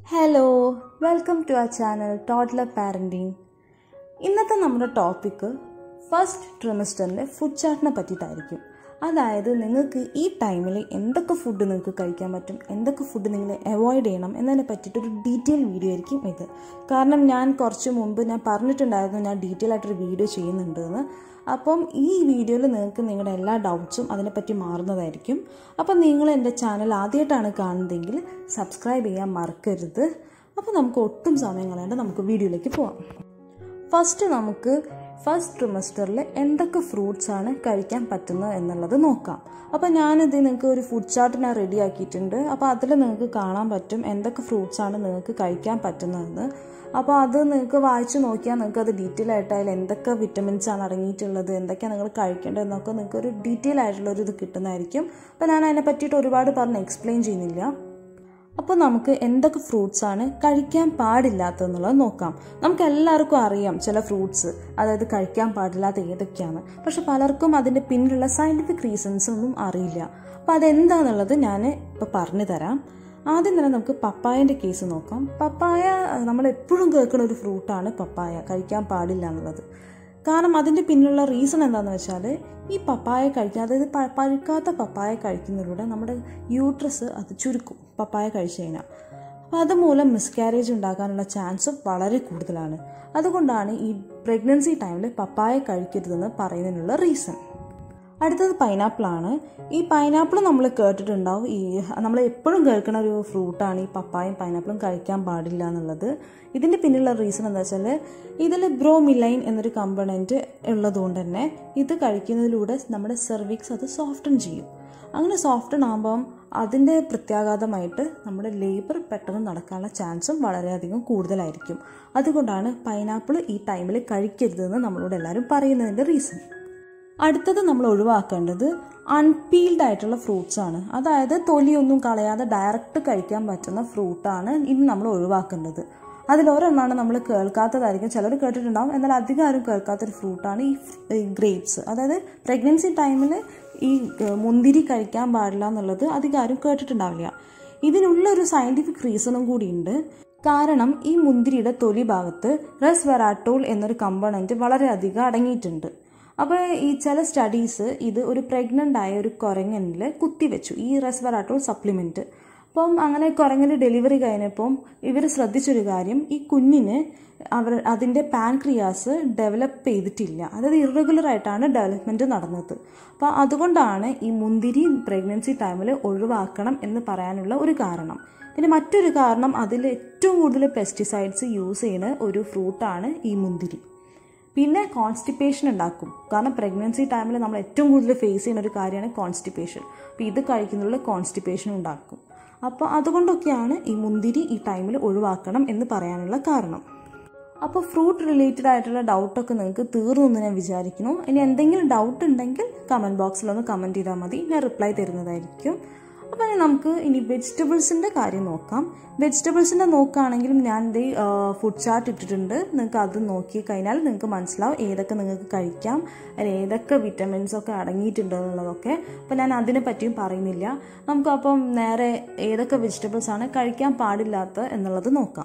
hello welcome to our channel toddler parenting ഇന്നത്തെ നമ്മുടെ topic first ട്രിമസ്റ്ററിൻ്റെ ഫുഡ് ചാർട്ടിനെ പറ്റിയിട്ടായിരിക്കും അതായത് നിങ്ങൾക്ക് ഈ ടൈമിൽ എന്തൊക്കെ ഫുഡ് നിങ്ങൾക്ക് കഴിക്കാൻ പറ്റും എന്തൊക്കെ ഫുഡ് നിങ്ങൾ അവോയ്ഡ് ചെയ്യണം എന്നതിനെ പറ്റിയിട്ടൊരു ഡീറ്റെയിൽ വീഡിയോ ആയിരിക്കും ഇത് കാരണം ഞാൻ കുറച്ച് മുമ്പ് ഞാൻ പറഞ്ഞിട്ടുണ്ടായിരുന്നു ഞാൻ ഡീറ്റെയിൽ ആയിട്ടൊരു വീഡിയോ ചെയ്യുന്നുണ്ടെന്ന് അപ്പം ഈ വീഡിയോയിൽ നിങ്ങൾക്ക് നിങ്ങളുടെ എല്ലാ ഡൗട്ട്സും അതിനെപ്പറ്റി മാറുന്നതായിരിക്കും അപ്പം നിങ്ങൾ എൻ്റെ ചാനൽ ആദ്യമായിട്ടാണ് കാണുന്നതെങ്കിൽ സബ്സ്ക്രൈബ് ചെയ്യാൻ മറക്കരുത് അപ്പോൾ നമുക്ക് ഒട്ടും സമയം കളയാണ്ട് നമുക്ക് വീഡിയോയിലേക്ക് പോവാം ഫസ്റ്റ് നമുക്ക് ഫസ്റ്റ് ട്രിമസ്റ്ററിൽ എന്തൊക്കെ ഫ്രൂട്ട്സ് ആണ് കഴിക്കാൻ പറ്റുന്നത് എന്നുള്ളത് നോക്കാം അപ്പോൾ ഞാനിത് നിങ്ങൾക്ക് ഒരു ഫുഡ് ചാർട്ട് ഞാൻ റെഡി ആക്കിയിട്ടുണ്ട് അപ്പോൾ അതിൽ നിങ്ങൾക്ക് കാണാൻ പറ്റും എന്തൊക്കെ ഫ്രൂട്ട്സ് ആണ് നിങ്ങൾക്ക് കഴിക്കാൻ പറ്റുന്നതെന്ന് അപ്പോൾ അത് നിങ്ങൾക്ക് വായിച്ച് നോക്കിയാൽ നിങ്ങൾക്ക് അത് ഡീറ്റെയിൽ ആയിട്ട് അതിൽ എന്തൊക്കെ വിറ്റമിൻസ് ആണ് അടങ്ങിയിട്ടുള്ളത് എന്തൊക്കെയാണ് നിങ്ങൾ കഴിക്കേണ്ടതെന്നൊക്കെ നിങ്ങൾക്ക് ഒരു ഡീറ്റെയിൽ ആയിട്ടുള്ള ഒരു ഇത് കിട്ടുന്നതായിരിക്കും അപ്പോൾ ഞാൻ അതിനെ പറ്റിയിട്ട് ഒരുപാട് പറഞ്ഞ് എക്സ്പ്ലെയിൻ ചെയ്യുന്നില്ല അപ്പോൾ നമുക്ക് എന്തൊക്കെ ഫ്രൂട്ട്സ് ആണ് കഴിക്കാൻ പാടില്ലാത്തതെന്നുള്ളത് നോക്കാം നമുക്ക് എല്ലാവർക്കും അറിയാം ചില ഫ്രൂട്ട്സ് അതായത് കഴിക്കാൻ പാടില്ലാത്ത ഏതൊക്കെയാണ് പക്ഷെ പലർക്കും അതിൻ്റെ പിന്നിലുള്ള സയൻറ്റിഫിക് റീസൺസ് ഒന്നും അറിയില്ല അപ്പോൾ അതെന്താണെന്നുള്ളത് ഞാൻ ഇപ്പോൾ പറഞ്ഞു തരാം ആദ്യം തന്നെ നമുക്ക് പപ്പായൻ്റെ കേസ് നോക്കാം പപ്പായ നമ്മൾ എപ്പോഴും കേൾക്കുന്ന ഒരു ഫ്രൂട്ടാണ് പപ്പായ കഴിക്കാൻ പാടില്ല എന്നുള്ളത് കാരണം അതിൻ്റെ പിന്നിലുള്ള റീസൺ എന്താണെന്ന് വെച്ചാൽ ഈ പപ്പായ കഴിക്കുക അതായത് പഴുക്കാത്ത പപ്പായ കഴിക്കുന്നതിലൂടെ നമ്മുടെ യൂട്രസ് അത് ചുരുക്കും പപ്പായ കഴിച്ചു കഴിഞ്ഞാൽ അപ്പോൾ അതുമൂലം മിസ്കാരേജ് ഉണ്ടാകാനുള്ള ചാൻസ് വളരെ കൂടുതലാണ് അതുകൊണ്ടാണ് ഈ പ്രഗ്നൻസി ടൈമിൽ പപ്പായ കഴിക്കരുതെന്ന് പറയുന്നതിനുള്ള റീസൺ അടുത്തത് പൈനാപ്പിളാണ് ഈ പൈനാപ്പിൾ നമ്മൾ കേട്ടിട്ടുണ്ടാവും ഈ നമ്മൾ എപ്പോഴും കേൾക്കുന്ന ഒരു ഫ്രൂട്ടാണ് ഈ പപ്പായും പൈനാപ്പിളും കഴിക്കാൻ പാടില്ല എന്നുള്ളത് ഇതിൻ്റെ പിന്നിലുള്ള റീസൺ എന്താ വെച്ചാൽ ഇതിൽ ബ്രോമിലൈൻ എന്നൊരു കമ്പണൻറ്റ് ഉള്ളതുകൊണ്ട് തന്നെ ഇത് കഴിക്കുന്നതിലൂടെ നമ്മുടെ സെർവിക്സ് അത് സോഫ്റ്റൻ ചെയ്യും അങ്ങനെ സോഫ്റ്റൻ ആകുമ്പം അതിൻ്റെ പ്രത്യാഘാതമായിട്ട് നമ്മുടെ ലേബർ പെട്ടെന്ന് നടക്കാനുള്ള ചാൻസും വളരെയധികം കൂടുതലായിരിക്കും അതുകൊണ്ടാണ് പൈനാപ്പിൾ ഈ ടൈമിൽ കഴിക്കരുതെന്ന് നമ്മളോട് എല്ലാവരും പറയുന്നതിൻ്റെ റീസൺ അടുത്തത് നമ്മൾ ഒഴിവാക്കേണ്ടത് അൺപീൽഡ് ആയിട്ടുള്ള ഫ്രൂട്ട്സ് ആണ് അതായത് തൊലിയൊന്നും കളയാതെ ഡയറക്റ്റ് കഴിക്കാൻ പറ്റുന്ന ഫ്രൂട്ടാണ് ഇനി നമ്മൾ ഒഴിവാക്കേണ്ടത് അതിലൊരെണ്ണമാണ് നമ്മൾ കേൾക്കാത്തതായിരിക്കും ചിലർ കേട്ടിട്ടുണ്ടാവും എന്നാൽ അധികം ആരും കേൾക്കാത്തൊരു ഫ്രൂട്ടാണ് ഈ ഗ്രേപ്സ് അതായത് പ്രഗ്നൻസി ടൈമിൽ ഈ മുന്തിരി കഴിക്കാൻ പാടില്ല എന്നുള്ളത് അധികം ആരും കേട്ടിട്ടുണ്ടാവില്ല ഇതിനുള്ള ഒരു സയൻറ്റിഫിക് റീസണും കൂടിയുണ്ട് കാരണം ഈ മുന്തിരിയുടെ തൊലി ഭാഗത്ത് റെസ് വെറാട്ടോൾ എന്നൊരു കമ്പണൻറ്റ് വളരെയധികം അടങ്ങിയിട്ടുണ്ട് അപ്പോൾ ഈ ചില സ്റ്റഡീസ് ഇത് ഒരു പ്രഗ്നൻ്റ് ആയ ഒരു കുരങ്ങനിൽ കുത്തിവെച്ചു ഈ റെസ്വറാട്ടോൾ സപ്ലിമെൻറ്റ് അപ്പം അങ്ങനെ കുരങ്ങന് ഡെലിവറി കഴിഞ്ഞപ്പം ഇവർ ശ്രദ്ധിച്ചൊരു കാര്യം ഈ കുഞ്ഞിന് അവർ അതിൻ്റെ പാൻക്രിയാസ് ഡെവലപ്പ് ചെയ്തിട്ടില്ല അതായത് ഇറഗുലർ ആയിട്ടാണ് ഡെവലപ്മെൻറ്റ് നടന്നത് അപ്പോൾ അതുകൊണ്ടാണ് ഈ മുന്തിരി പ്രഗ്നൻസി ടൈമിൽ ഒഴിവാക്കണം എന്ന് പറയാനുള്ള ഒരു കാരണം പിന്നെ മറ്റൊരു കാരണം അതിൽ ഏറ്റവും കൂടുതൽ പെസ്റ്റിസൈഡ്സ് യൂസ് ചെയ്യുന്ന ഒരു ഫ്രൂട്ടാണ് ഈ മുന്തിരി പിന്നെ കോൺസ്റ്റിപ്പേഷൻ ഉണ്ടാക്കും കാരണം പ്രഗ്നൻസി ടൈമിൽ നമ്മൾ ഏറ്റവും കൂടുതൽ ഫേസ് ചെയ്യുന്ന ഒരു കാര്യമാണ് കോൺസ്റ്റിപ്പേഷൻ അപ്പോൾ ഇത് കഴിക്കുന്നതിൽ കോൺസ്റ്റിപ്പേഷൻ ഉണ്ടാക്കും അപ്പോൾ അതുകൊണ്ടൊക്കെയാണ് ഈ മുന്തിരി ഈ ടൈമിൽ ഒഴിവാക്കണം എന്ന് പറയാനുള്ള കാരണം അപ്പോൾ ഫ്രൂട്ട് റിലേറ്റഡ് ആയിട്ടുള്ള ഡൗട്ടൊക്കെ നിങ്ങൾക്ക് തീർന്നു എന്ന് ഞാൻ വിചാരിക്കുന്നു ഇനി എന്തെങ്കിലും ഡൗട്ട് ഉണ്ടെങ്കിൽ കമൻറ്റ് ബോക്സിലൊന്ന് കമൻറ്റ് ചെയ്താൽ മതി ഞാൻ റിപ്ലൈ തരുന്നതായിരിക്കും അപ്പോൾ നമുക്ക് ഇനി വെജിറ്റബിൾസിൻ്റെ കാര്യം നോക്കാം വെജിറ്റബിൾസിൻ്റെ നോക്കുകയാണെങ്കിലും ഞാൻ ഇത് ഫുഡ് ചാർട്ട് ഇട്ടിട്ടുണ്ട് നിങ്ങൾക്ക് അത് നോക്കി കഴിഞ്ഞാൽ നിങ്ങൾക്ക് മനസ്സിലാവും ഏതൊക്കെ നിങ്ങൾക്ക് കഴിക്കാം അതിൽ ഏതൊക്കെ വിറ്റമിൻസ് ഒക്കെ അടങ്ങിയിട്ടുണ്ട് എന്നുള്ളതൊക്കെ അപ്പോൾ ഞാൻ അതിനെ പറ്റിയും പറയുന്നില്ല നമുക്കപ്പം നേരെ ഏതൊക്കെ വെജിറ്റബിൾസ് ആണ് കഴിക്കാൻ പാടില്ലാത്ത എന്നുള്ളത് നോക്കാം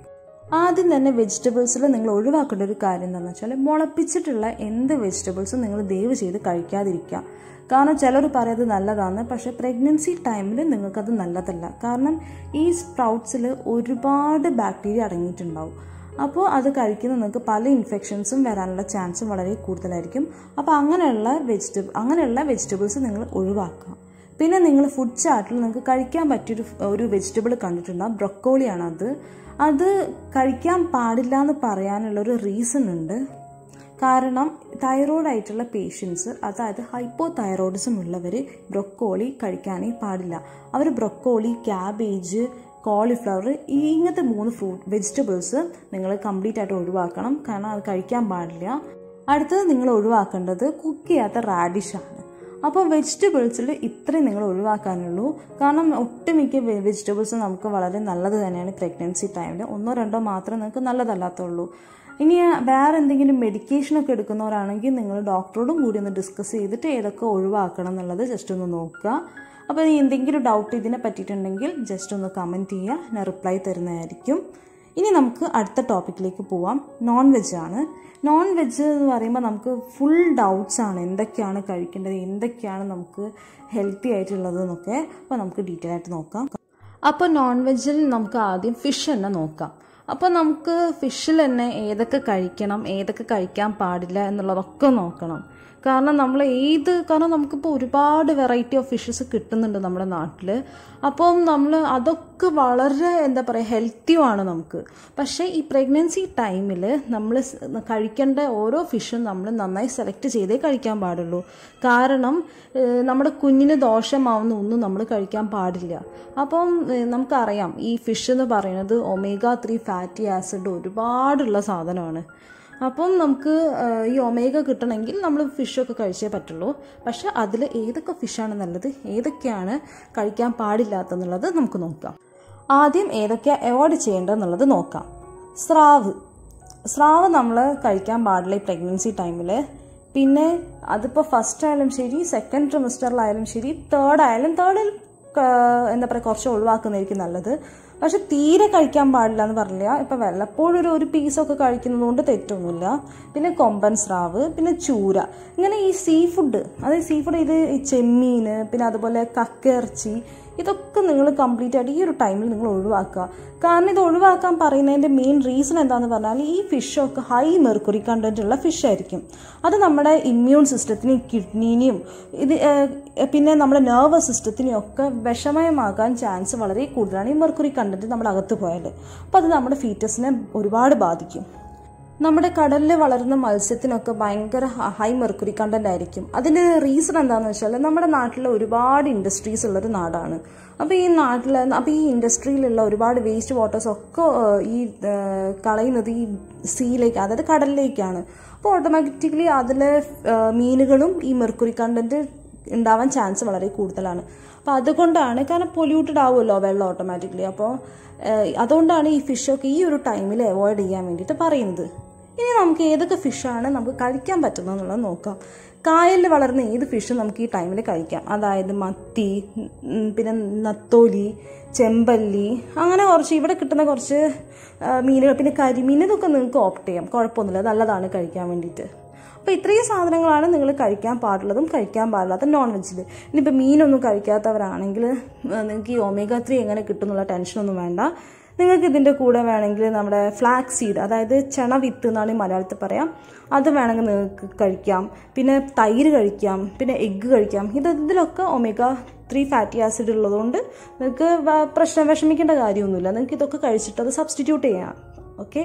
ആദ്യം തന്നെ വെജിറ്റബിൾസിൽ നിങ്ങൾ ഒഴിവാക്കേണ്ട ഒരു കാര്യം എന്താണെന്ന് വെച്ചാൽ മുളപ്പിച്ചിട്ടുള്ള എന്ത് വെജിറ്റബിൾസും നിങ്ങൾ ദയവ് ചെയ്ത് കഴിക്കാതിരിക്കുക കാരണം ചിലർ പറയുന്നത് നല്ലതാണ് പക്ഷേ പ്രഗ്നൻസി ടൈമിൽ നിങ്ങൾക്കത് നല്ലതല്ല കാരണം ഈ സ്പ്രൗട്ട്സിൽ ഒരുപാട് ബാക്ടീരിയ അടങ്ങിയിട്ടുണ്ടാവും അപ്പോൾ അത് കഴിക്കുന്ന നിങ്ങൾക്ക് പല ഇൻഫെക്ഷൻസും വരാനുള്ള ചാൻസ് വളരെ കൂടുതലായിരിക്കും അപ്പോൾ അങ്ങനെയുള്ള വെജിറ്റബിൾ അങ്ങനെയുള്ള വെജിറ്റബിൾസ് നിങ്ങൾ ഒഴിവാക്കുക പിന്നെ നിങ്ങൾ ഫുഡ് ചാർട്ടിൽ നിങ്ങൾക്ക് കഴിക്കാൻ പറ്റിയൊരു ഒരു വെജിറ്റബിൾ കണ്ടിട്ടുണ്ടാവും ബ്രൊക്കോളിയാണ് അത് അത് കഴിക്കാൻ പാടില്ല എന്ന് പറയാനുള്ളൊരു റീസൺ ഉണ്ട് കാരണം തൈറോയ്ഡ് ആയിട്ടുള്ള പേഷ്യൻസ് അതായത് ഹൈപ്പോ തൈറോയിഡിസം ഉള്ളവർ ബ്രൊക്കോളി കഴിക്കാനേ പാടില്ല അവർ ബ്രൊക്കോളി ക്യാബേജ് കോളിഫ്ലവർ ഈ ഇങ്ങനത്തെ മൂന്ന് ഫ്രൂട്ട് വെജിറ്റബിൾസ് നിങ്ങൾ കംപ്ലീറ്റ് ആയിട്ട് ഒഴിവാക്കണം കാരണം അത് കഴിക്കാൻ പാടില്ല അടുത്തത് നിങ്ങൾ ഒഴിവാക്കേണ്ടത് കുക്ക് ചെയ്യാത്ത റാഡിഷാണ് അപ്പോൾ വെജിറ്റബിൾസിൽ ഇത്രയും നിങ്ങൾ ഒഴിവാക്കാനുള്ളൂ കാരണം ഒട്ടുമിക്ക വെജിറ്റബിൾസ് നമുക്ക് വളരെ നല്ലത് തന്നെയാണ് പ്രഗ്നൻസി ടൈമിൽ ഒന്നോ രണ്ടോ മാത്രമേ നിങ്ങൾക്ക് നല്ലതല്ലാത്തുള്ളൂ ഇനി വേറെ എന്തെങ്കിലും മെഡിക്കേഷനൊക്കെ എടുക്കുന്നവരാണെങ്കിൽ നിങ്ങൾ ഡോക്ടറോടും കൂടി ഒന്ന് ഡിസ്കസ് ചെയ്തിട്ട് ഏതൊക്കെ ഒഴിവാക്കണം എന്നുള്ളത് ജസ്റ്റ് ഒന്ന് നോക്കുക അപ്പോൾ ഇനി എന്തെങ്കിലും ഡൗട്ട് ഇതിനെ പറ്റിയിട്ടുണ്ടെങ്കിൽ ജസ്റ്റ് ഒന്ന് കമൻറ്റ് ചെയ്യുക ഞാൻ റിപ്ലൈ തരുന്നതായിരിക്കും ഇനി നമുക്ക് അടുത്ത ടോപ്പിക്കിലേക്ക് പോവാം നോൺ വെജ് ആണ് നോൺ വെജ് എന്ന് പറയുമ്പോൾ നമുക്ക് ഫുൾ ഡൗട്ട്സ് ആണ് എന്തൊക്കെയാണ് കഴിക്കേണ്ടത് എന്തൊക്കെയാണ് നമുക്ക് ഹെൽത്തി ആയിട്ടുള്ളത് എന്നൊക്കെ അപ്പോൾ നമുക്ക് ഡീറ്റെയിൽ ആയിട്ട് നോക്കാം അപ്പോൾ നോൺ വെജിൽ നമുക്ക് ആദ്യം ഫിഷ് തന്നെ നോക്കാം അപ്പോൾ നമുക്ക് ഫിഷിൽ തന്നെ ഏതൊക്കെ കഴിക്കണം ഏതൊക്കെ കഴിക്കാൻ പാടില്ല എന്നുള്ളതൊക്കെ നോക്കണം കാരണം നമ്മൾ ഏത് കാരണം നമുക്കിപ്പോൾ ഒരുപാട് വെറൈറ്റി ഓഫ് ഫിഷസ് കിട്ടുന്നുണ്ട് നമ്മുടെ നാട്ടിൽ അപ്പം നമ്മൾ അതൊക്കെ വളരെ എന്താ പറയുക ഹെൽത്തിയുമാണ് നമുക്ക് പക്ഷേ ഈ പ്രഗ്നൻസി ടൈമിൽ നമ്മൾ കഴിക്കേണ്ട ഓരോ ഫിഷും നമ്മൾ നന്നായി സെലക്ട് ചെയ്തേ കഴിക്കാൻ പാടുള്ളൂ കാരണം നമ്മുടെ കുഞ്ഞിന് ദോഷമാവുന്ന ഒന്നും നമ്മൾ കഴിക്കാൻ പാടില്ല അപ്പം നമുക്കറിയാം ഈ ഫിഷ് എന്ന് പറയുന്നത് ഒമേഗ ത്രീ ഫാറ്റി ആസിഡ് ഒരുപാടുള്ള സാധനമാണ് അപ്പം നമുക്ക് ഈ ഒമേഗ കിട്ടണമെങ്കിൽ നമ്മൾ ഫിഷൊക്കെ കഴിച്ചേ പറ്റുള്ളൂ പക്ഷെ അതിൽ ഏതൊക്കെ ഫിഷാണ് നല്ലത് ഏതൊക്കെയാണ് കഴിക്കാൻ പാടില്ലാത്തെന്നുള്ളത് നമുക്ക് നോക്കാം ആദ്യം ഏതൊക്കെ അവോയ്ഡ് ചെയ്യേണ്ടതെന്നുള്ളത് നോക്കാം സ്രാവ് സ്രാവ് നമ്മൾ കഴിക്കാൻ പാടില്ല ഈ പ്രഗ്നൻസി ടൈമിൽ പിന്നെ അതിപ്പോൾ ഫസ്റ്റ് ആയാലും ശരി സെക്കൻഡ് ട്രിമിസ്റ്ററിലായാലും ശരി തേർഡ് ആയാലും തേർഡിൽ എന്താ പറയുക കുറച്ച് ഒഴിവാക്കുന്നതായിരിക്കും നല്ലത് പക്ഷെ തീരെ കഴിക്കാൻ പാടില്ല എന്ന് പറഞ്ഞില്ല ഇപ്പം വല്ലപ്പോഴും ഒരു ഒരു പീസൊക്കെ കഴിക്കുന്നത് കൊണ്ട് തെറ്റൊന്നുമില്ല പിന്നെ കൊമ്പൻ സ്രാവ് പിന്നെ ചൂര ഇങ്ങനെ ഈ സീ ഫുഡ് അതായത് സീ ഫുഡ് ഇത് ഈ ചെമ്മീൻ പിന്നെ അതുപോലെ കക്കിറച്ചി ഇതൊക്കെ നിങ്ങൾ കംപ്ലീറ്റ് ആയിട്ട് ഈ ഒരു ടൈമിൽ നിങ്ങൾ ഒഴിവാക്കുക കാരണം ഇത് ഒഴിവാക്കാൻ പറയുന്നതിൻ്റെ മെയിൻ റീസൺ എന്താണെന്ന് പറഞ്ഞാൽ ഈ ഫിഷൊക്കെ ഹൈ മെർക്കുറി കണ്ടന്റ് ഉള്ള ഫിഷ് ആയിരിക്കും അത് നമ്മുടെ ഇമ്മ്യൂൺ സിസ്റ്റത്തിനെയും കിഡ്നീനെയും ഇത് പിന്നെ നമ്മുടെ നെർവസ് സിസ്റ്റത്തിനെയും ഒക്കെ വിഷമയമാകാൻ ചാൻസ് വളരെ കൂടുതലാണ് ഈ മെർക്കുറി കണ്ടന്റ് നമ്മുടെ അകത്ത് പോയാൽ അപ്പോൾ അത് നമ്മുടെ ഫീറ്റസിനെ ഒരുപാട് ബാധിക്കും നമ്മുടെ കടലിൽ വളരുന്ന മത്സ്യത്തിനൊക്കെ ഭയങ്കര ഹൈ മെർക്കുറി കണ്ടന്റ് ആയിരിക്കും അതിൻ്റെ റീസൺ എന്താണെന്ന് വെച്ചാൽ നമ്മുടെ നാട്ടിൽ ഒരുപാട് ഇൻഡസ്ട്രീസ് ഉള്ളൊരു നാടാണ് അപ്പോൾ ഈ നാട്ടിൽ അപ്പോൾ ഈ ഇൻഡസ്ട്രിയിലുള്ള ഒരുപാട് വേസ്റ്റ് വാട്ടേഴ്സ് ഒക്കെ ഈ കളയുന്നത് ഈ സീയിലേക്ക് അതായത് കടലിലേക്കാണ് അപ്പോൾ ഓട്ടോമാറ്റിക്കലി അതിലെ മീനുകളും ഈ മെർക്കുറി കണ്ടന്റ് ഉണ്ടാവാൻ ചാൻസ് വളരെ കൂടുതലാണ് അപ്പോൾ അതുകൊണ്ടാണ് കാരണം പൊല്യൂട്ടഡ് ആവുമല്ലോ വെള്ളം ഓട്ടോമാറ്റിക്കലി അപ്പോൾ അതുകൊണ്ടാണ് ഈ ഫിഷൊക്കെ ഈ ഒരു ടൈമിൽ അവോയ്ഡ് ചെയ്യാൻ വേണ്ടിയിട്ട് പറയുന്നത് ഇനി നമുക്ക് ഏതൊക്കെ ഫിഷാണ് നമുക്ക് കഴിക്കാൻ പറ്റുന്നത് എന്നുള്ളത് നോക്കാം കായലിൽ വളർന്ന ഏത് ഫിഷും നമുക്ക് ഈ ടൈമിൽ കഴിക്കാം അതായത് മത്തി പിന്നെ നത്തോലി ചെമ്പല്ലി അങ്ങനെ കുറച്ച് ഇവിടെ കിട്ടുന്ന കുറച്ച് മീനുകൾ പിന്നെ കരിമീൻ ഇതൊക്കെ നിങ്ങൾക്ക് ഓപ്റ്റ് ചെയ്യാം കുഴപ്പമൊന്നുമില്ല നല്ലതാണ് കഴിക്കാൻ വേണ്ടിയിട്ട് അപ്പോൾ ഇത്രയും സാധനങ്ങളാണ് നിങ്ങൾ കഴിക്കാൻ പാടുള്ളതും കഴിക്കാൻ പാടില്ലാത്ത നോൺ വെജിൽ ഇനിയിപ്പോൾ മീനൊന്നും കഴിക്കാത്തവരാണെങ്കിൽ നിങ്ങൾക്ക് ഈ ഒമേഗ ത്രീ എങ്ങനെ കിട്ടുന്നുള്ള ടെൻഷനൊന്നും വേണ്ട നിങ്ങൾക്ക് ഇതിൻ്റെ കൂടെ വേണമെങ്കിൽ നമ്മുടെ ഫ്ലാക്സ് സീഡ് അതായത് ചണ വിത്ത് എന്നാണ് ഈ മലയാളത്തിൽ പറയാം അത് വേണമെങ്കിൽ നിങ്ങൾക്ക് കഴിക്കാം പിന്നെ തൈര് കഴിക്കാം പിന്നെ എഗ്ഗ് കഴിക്കാം ഇത് ഇതിലൊക്കെ ഒമേഗ ത്രീ ഫാറ്റി ആസിഡ് ഉള്ളതുകൊണ്ട് നിങ്ങൾക്ക് പ്രശ്നം വിഷമിക്കേണ്ട കാര്യമൊന്നുമില്ല നിങ്ങൾക്ക് ഇതൊക്കെ കഴിച്ചിട്ട് അത് സബ്സ്റ്റിറ്റ്യൂട്ട് ചെയ്യാം ഓക്കെ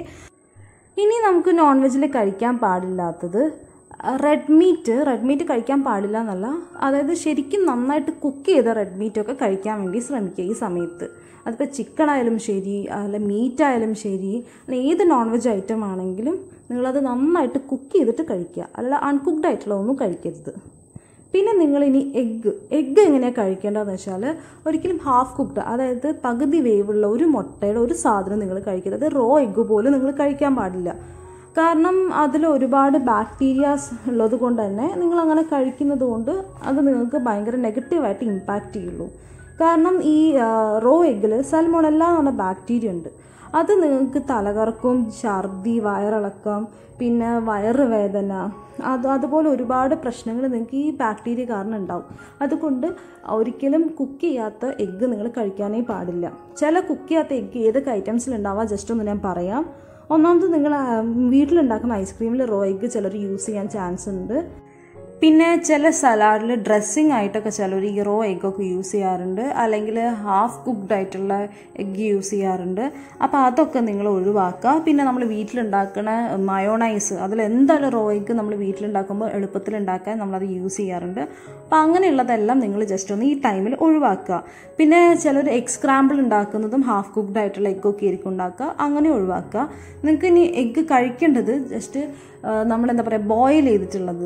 ഇനി നമുക്ക് നോൺ വെജിൽ കഴിക്കാൻ പാടില്ലാത്തത് റെഡ് മീറ്റ് റെഡ് മീറ്റ് കഴിക്കാൻ പാടില്ല എന്നല്ല അതായത് ശരിക്കും നന്നായിട്ട് കുക്ക് ചെയ്ത റെഡ് മീറ്റൊക്കെ കഴിക്കാൻ വേണ്ടി ശ്രമിക്കുക ഈ സമയത്ത് അതിപ്പോൾ ചിക്കൻ ആയാലും ശരി അല്ല മീറ്റ് ആയാലും ശരി അല്ല ഏത് നോൺ വെജ് ഐറ്റം ആണെങ്കിലും നിങ്ങളത് നന്നായിട്ട് കുക്ക് ചെയ്തിട്ട് കഴിക്കുക അല്ല അൺകുക്ക്ഡ് ആയിട്ടുള്ള ഒന്നും കഴിക്കരുത് പിന്നെ നിങ്ങളിനി എഗ്ഗ് എഗ്ഗ് എങ്ങനെയാണ് കഴിക്കേണ്ടതെന്ന് വെച്ചാൽ ഒരിക്കലും ഹാഫ് കുക്ക്ഡ് അതായത് പകുതി വേവുള്ള ഒരു മുട്ടയുടെ ഒരു സാധനം നിങ്ങൾ കഴിക്കരുത് റോ എഗ്ഗ് പോലും നിങ്ങൾ കഴിക്കാൻ പാടില്ല കാരണം അതിൽ ഒരുപാട് ബാക്ടീരിയാസ് ഉള്ളത് കൊണ്ട് തന്നെ നിങ്ങൾ അങ്ങനെ കഴിക്കുന്നത് കൊണ്ട് അത് നിങ്ങൾക്ക് ഭയങ്കര നെഗറ്റീവായിട്ട് ഇമ്പാക്റ്റ് ചെയ്യുള്ളൂ കാരണം ഈ റോ എഗ്ഗിൽ സൽമോണെല്ല എന്ന് പറഞ്ഞ ബാക്ടീരിയ ഉണ്ട് അത് നിങ്ങൾക്ക് തലകറക്കും ഛർദി വയറിളക്കം പിന്നെ വയറുവേദന അത് അതുപോലെ ഒരുപാട് പ്രശ്നങ്ങൾ നിങ്ങൾക്ക് ഈ ബാക്ടീരിയ കാരണം ഉണ്ടാവും അതുകൊണ്ട് ഒരിക്കലും കുക്ക് ചെയ്യാത്ത എഗ്ഗ് നിങ്ങൾ കഴിക്കാനേ പാടില്ല ചില കുക്ക് ചെയ്യാത്ത എഗ്ഗ് ഏതൊക്കെ ഐറ്റംസിൽ ഉണ്ടാവുക ജസ്റ്റ് ഒന്ന് ഞാൻ പറയാം ഒന്നാമത് നിങ്ങൾ വീട്ടിലുണ്ടാക്കുന്ന ഐസ്ക്രീമിൽ റോ എഗ്ഗ് ചിലർ യൂസ് ചെയ്യാൻ ചാൻസ് ഉണ്ട് പിന്നെ ചില സലാഡിൽ ഡ്രസ്സിങ് ആയിട്ടൊക്കെ ചിലർ ഈ റോ എഗ്ഗൊക്കെ യൂസ് ചെയ്യാറുണ്ട് അല്ലെങ്കിൽ ഹാഫ് കുക്ക്ഡ് ആയിട്ടുള്ള എഗ്ഗ് യൂസ് ചെയ്യാറുണ്ട് അപ്പോൾ അതൊക്കെ നിങ്ങൾ ഒഴിവാക്കുക പിന്നെ നമ്മൾ വീട്ടിലുണ്ടാക്കുന്ന മയോണൈസ് അതിൽ എന്തായാലും റോ എഗ്ഗ് നമ്മൾ വീട്ടിലുണ്ടാക്കുമ്പോൾ എളുപ്പത്തിൽ ഉണ്ടാക്കാൻ നമ്മളത് യൂസ് ചെയ്യാറുണ്ട് അപ്പോൾ അങ്ങനെയുള്ളതെല്ലാം നിങ്ങൾ ജസ്റ്റ് ഒന്ന് ഈ ടൈമിൽ ഒഴിവാക്കുക പിന്നെ ചിലർ എഗ് സ്ക്രാമ്പിൾ ഉണ്ടാക്കുന്നതും ഹാഫ് കുക്ക്ഡ് ആയിട്ടുള്ള എഗ്ഗൊക്കെ ആയിരിക്കും ഉണ്ടാക്കുക അങ്ങനെ ഒഴിവാക്കുക നിങ്ങൾക്ക് ഇനി എഗ്ഗ് കഴിക്കേണ്ടത് ജസ്റ്റ് നമ്മളെന്താ പറയുക ബോയിൽ ചെയ്തിട്ടുള്ളത്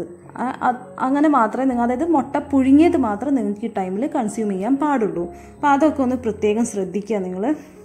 അങ്ങനെ മാത്രമേ നിങ്ങൾ അതായത് മുട്ട പുഴുങ്ങിയത് മാത്രം നിങ്ങൾക്ക് ഈ ടൈമിൽ കൺസ്യൂം ചെയ്യാൻ പാടുള്ളൂ അപ്പോൾ അതൊക്കെ ഒന്ന് പ്രത്യേകം ശ്രദ്ധിക്കുക നിങ്ങൾ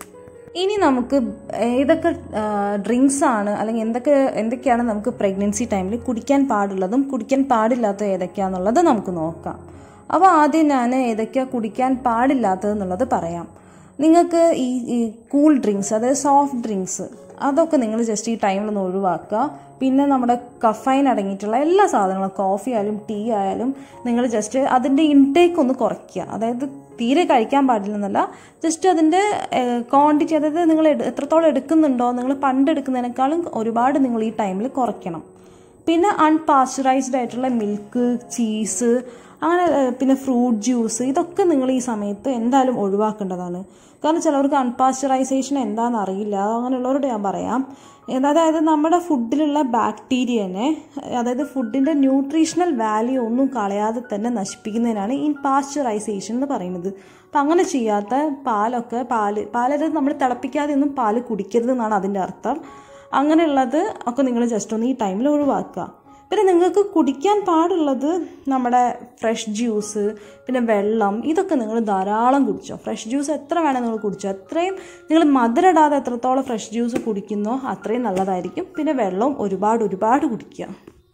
ഇനി നമുക്ക് ഏതൊക്കെ ഡ്രിങ്ക്സ് ആണ് അല്ലെങ്കിൽ എന്തൊക്കെ എന്തൊക്കെയാണ് നമുക്ക് പ്രഗ്നൻസി ടൈമിൽ കുടിക്കാൻ പാടുള്ളതും കുടിക്കാൻ പാടില്ലാത്തതും ഏതൊക്കെയാണെന്നുള്ളത് നമുക്ക് നോക്കാം അപ്പോൾ ആദ്യം ഞാൻ ഏതൊക്കെയാണ് കുടിക്കാൻ പാടില്ലാത്തതെന്നുള്ളത് പറയാം നിങ്ങൾക്ക് ഈ ഈ കൂൾ ഡ്രിങ്ക്സ് അതായത് സോഫ്റ്റ് ഡ്രിങ്ക്സ് അതൊക്കെ നിങ്ങൾ ജസ്റ്റ് ഈ ടൈമിലൊന്ന് ഒഴിവാക്കുക പിന്നെ നമ്മുടെ കഫൈൻ അടങ്ങിയിട്ടുള്ള എല്ലാ സാധനങ്ങളും കോഫി ആയാലും ടീ ആയാലും നിങ്ങൾ ജസ്റ്റ് അതിൻ്റെ ഇൻടേക്ക് ഒന്ന് കുറയ്ക്കുക അതായത് തീരെ കഴിക്കാൻ പാടില്ലെന്നല്ല ജസ്റ്റ് അതിൻ്റെ ക്വാണ്ടിറ്റി അതായത് നിങ്ങൾ എട്- എത്രത്തോളം എടുക്കുന്നുണ്ടോ നിങ്ങൾ പണ്ട് എടുക്കുന്നതിനേക്കാളും ഒരുപാട് നിങ്ങൾ ഈ ടൈമിൽ കുറയ്ക്കണം പിന്നെ അൺപാസ്ചറൈസ്ഡ് ആയിട്ടുള്ള മിൽക്ക് ചീസ് അങ്ങനെ ഏഹ്, പിന്നെ ഫ്രൂട്ട് ജ്യൂസ് ഇതൊക്കെ നിങ്ങൾ ഈ സമയത്ത് എന്തായാലും ഒഴിവാക്കേണ്ടതാണ് കാരണം ചിലവർക്ക് അൺപാസ്ചറൈസേഷൻ എന്താണെന്ന് അറിയില്ല അങ്ങനെയുള്ളവരോട് ഞാൻ പറയാം ഏത് അതായത് നമ്മുടെ ഫുഡിലുള്ള ബാക്ടീരിയനെ അതായത് ഫുഡിൻ്റെ ന്യൂട്രീഷണൽ വാല്യൂ ഒന്നും കളയാതെ തന്നെ നശിപ്പിക്കുന്നതിനാണ് ഈ പാസ്ചറൈസേഷൻ എന്ന് പറയുന്നത് അപ്പം അങ്ങനെ ചെയ്യാത്ത പാലൊക്കെ പാല് പാലത് നമ്മൾ തിളപ്പിക്കാതെ ഒന്നും പാല് കുടിക്കരുത് എന്നാണ് അതിൻ്റെ അർത്ഥം അങ്ങനെയുള്ളത് ഒക്കെ നിങ്ങൾ ജസ്റ്റ് ഒന്ന് ഈ ടൈമിൽ ഒഴിവാക്കുക പിന്നെ നിങ്ങൾക്ക് കുടിക്കാൻ പാടുള്ളത് നമ്മുടെ ഫ്രഷ് ജ്യൂസ് പിന്നെ വെള്ളം ഇതൊക്കെ നിങ്ങൾ ധാരാളം കുടിച്ചോ ഫ്രഷ് ജ്യൂസ് എത്ര വേണേൽ നിങ്ങൾ കുടിച്ചോ അത്രയും നിങ്ങൾ മധുരമിടാതെ എത്രത്തോളം ഫ്രഷ് ജ്യൂസ് കുടിക്കുന്നോ അത്രയും നല്ലതായിരിക്കും പിന്നെ വെള്ളവും ഒരുപാട് ഒരുപാട് കുടിക്കുക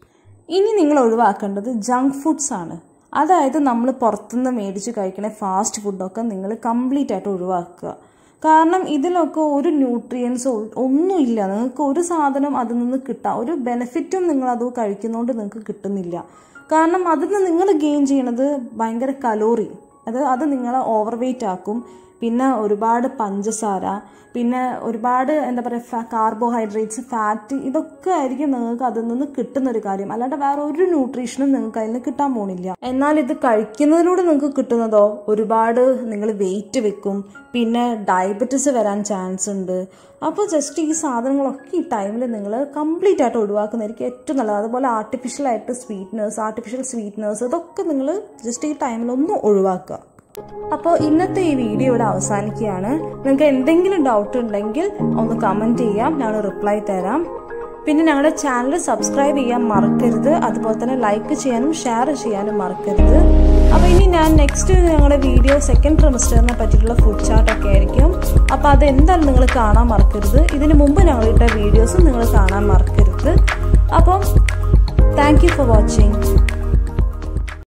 ഇനി നിങ്ങൾ ഒഴിവാക്കേണ്ടത് ജങ്ക് ഫുഡ്സ് ആണ് അതായത് നമ്മൾ പുറത്തുനിന്ന് മേടിച്ച് കഴിക്കണ ഫാസ്റ്റ് ഫുഡൊക്കെ നിങ്ങൾ കംപ്ലീറ്റ് ആയിട്ട് ഒഴിവാക്കുക കാരണം ഇതിലൊക്കെ ഒരു ന്യൂട്രിയൻസോ ഒന്നുമില്ല നിങ്ങൾക്ക് ഒരു സാധനം അതിൽ നിന്ന് കിട്ടാം ഒരു ബെനിഫിറ്റും നിങ്ങൾ അത് കഴിക്കുന്നതുകൊണ്ട് നിങ്ങൾക്ക് കിട്ടുന്നില്ല കാരണം അതിൽ നിന്ന് നിങ്ങൾ ഗെയിൻ ചെയ്യണത് ഭയങ്കര കലോറി അത് അത് നിങ്ങളെ ഓവർ വെയിറ്റ് ആക്കും പിന്നെ ഒരുപാട് പഞ്ചസാര പിന്നെ ഒരുപാട് എന്താ പറയുക കാർബോഹൈഡ്രേറ്റ്സ് ഫാറ്റ് ഇതൊക്കെ ആയിരിക്കും നിങ്ങൾക്ക് അതിൽ നിന്ന് കിട്ടുന്ന ഒരു കാര്യം അല്ലാണ്ട് വേറെ ഒരു ന്യൂട്രീഷനും നിങ്ങൾക്ക് അതിൽ നിന്ന് കിട്ടാൻ പോണില്ല എന്നാൽ ഇത് കഴിക്കുന്നതിലൂടെ നിങ്ങൾക്ക് കിട്ടുന്നതോ ഒരുപാട് നിങ്ങൾ വെയിറ്റ് വെക്കും പിന്നെ ഡയബറ്റിസ് വരാൻ ചാൻസ് ഉണ്ട് അപ്പോൾ ജസ്റ്റ് ഈ സാധനങ്ങളൊക്കെ ഈ ടൈമിൽ നിങ്ങൾ കംപ്ലീറ്റ് ആയിട്ട് ഒഴിവാക്കുന്നതായിരിക്കും ഏറ്റവും നല്ലത് അതുപോലെ ആർട്ടിഫിഷ്യൽ ആയിട്ട് സ്വീറ്റ്നേഴ്സ് ആർട്ടിഫിഷ്യൽ സ്വീറ്റ്നേഴ്സ് ഇതൊക്കെ നിങ്ങൾ ജസ്റ്റ് ഈ ടൈമിൽ ഒന്ന് ഒഴിവാക്കുക അപ്പോൾ ഇന്നത്തെ ഈ വീഡിയോ ഇവിടെ അവസാനിക്കുകയാണ് നിങ്ങൾക്ക് എന്തെങ്കിലും ഡൗട്ട് ഉണ്ടെങ്കിൽ ഒന്ന് കമൻറ്റ് ചെയ്യാം ഞങ്ങൾ റിപ്ലൈ തരാം പിന്നെ ഞങ്ങളുടെ ചാനൽ സബ്സ്ക്രൈബ് ചെയ്യാൻ മറക്കരുത് അതുപോലെ തന്നെ ലൈക്ക് ചെയ്യാനും ഷെയർ ചെയ്യാനും മറക്കരുത് അപ്പോൾ ഇനി ഞാൻ നെക്സ്റ്റ് ഞങ്ങളുടെ വീഡിയോ സെക്കൻഡ് ട്രിമിസ്റ്ററിനെ പറ്റിയിട്ടുള്ള ഫുഡ് ചാർട്ടൊക്കെ ആയിരിക്കും അപ്പോൾ അത് എന്തായാലും നിങ്ങൾ കാണാൻ മറക്കരുത് ഇതിന് മുമ്പ് ഞങ്ങളിട്ട വീഡിയോസും നിങ്ങൾ കാണാൻ മറക്കരുത് അപ്പം താങ്ക് യു ഫോർ വാച്ചിങ്